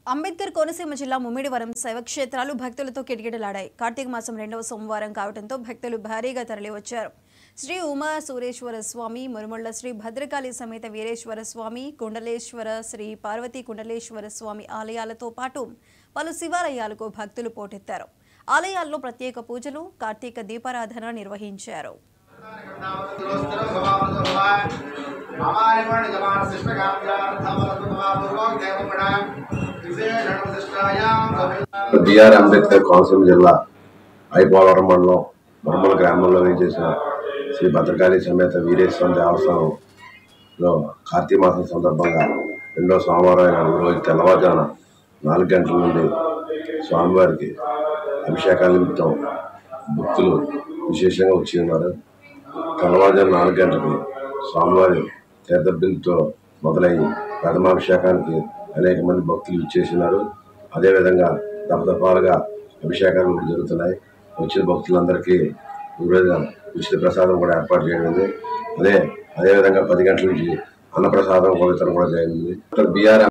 అంబేద్కర్ కోనసీమ జిల్లా ముమ్మిడివరం శైవక్షేత్రాలు భక్తులతో కిటకిటలాడాయి కార్తీక మాసం రెండవ సోమవారం కావడంతో భక్తులు భారీగా తరలివచ్చారు శ్రీ ఉమా సూరేశ్వర స్వామి మురుమళ్ళ శ్రీ భద్రకాళి సమేత వీరేశ్వర స్వామి కుండలేశ్వర శ్రీ పార్వతీ కుండలేశ్వర స్వామి ఆలయాలతో పాటు పలు శివాలయాలకు భక్తులు పోటెత్తారు ఆలయాల్లో ప్రత్యేక పూజలు కార్తీక దీపారాధన నిర్వహించారు బిఆర్ అంబేద్కర్ కోనసీమ జిల్లా ఐపోలవరం మండలం బొమ్మల గ్రామంలో వేచేసిన శ్రీ భద్రకాళి సమేత వీరేశ్వర దేవస్థానంలో కార్తీక మాసం సందర్భంగా రెండో సోమవారం అయిన ఈ రోజు తెల్లవారుజామున నాలుగు గంటల నుండి స్వామివారికి అభిషేకాల నిమిత్తం భక్తులు విశేషంగా వచ్చి ఉన్నారు తెల్లవారుజాము నాలుగు గంటలకి స్వామివారి తీర్థబిందుతో మొదలయ్యి ప్రథమాభిషేకానికి అనేక మంది భక్తులు ఇచ్చేసినారు అదేవిధంగా దపదపాలుగా అభిషేకాలు కూడా జరుగుతున్నాయి వచ్చిన భక్తులందరికీ ఈరోజు ఉచిత ప్రసాదం కూడా ఏర్పాటు చేయడం అదే అదేవిధంగా పది గంటల నుంచి అన్నప్రసాదం కూడా వితరణ కూడా జరిగింది డాక్టర్ బిఆర్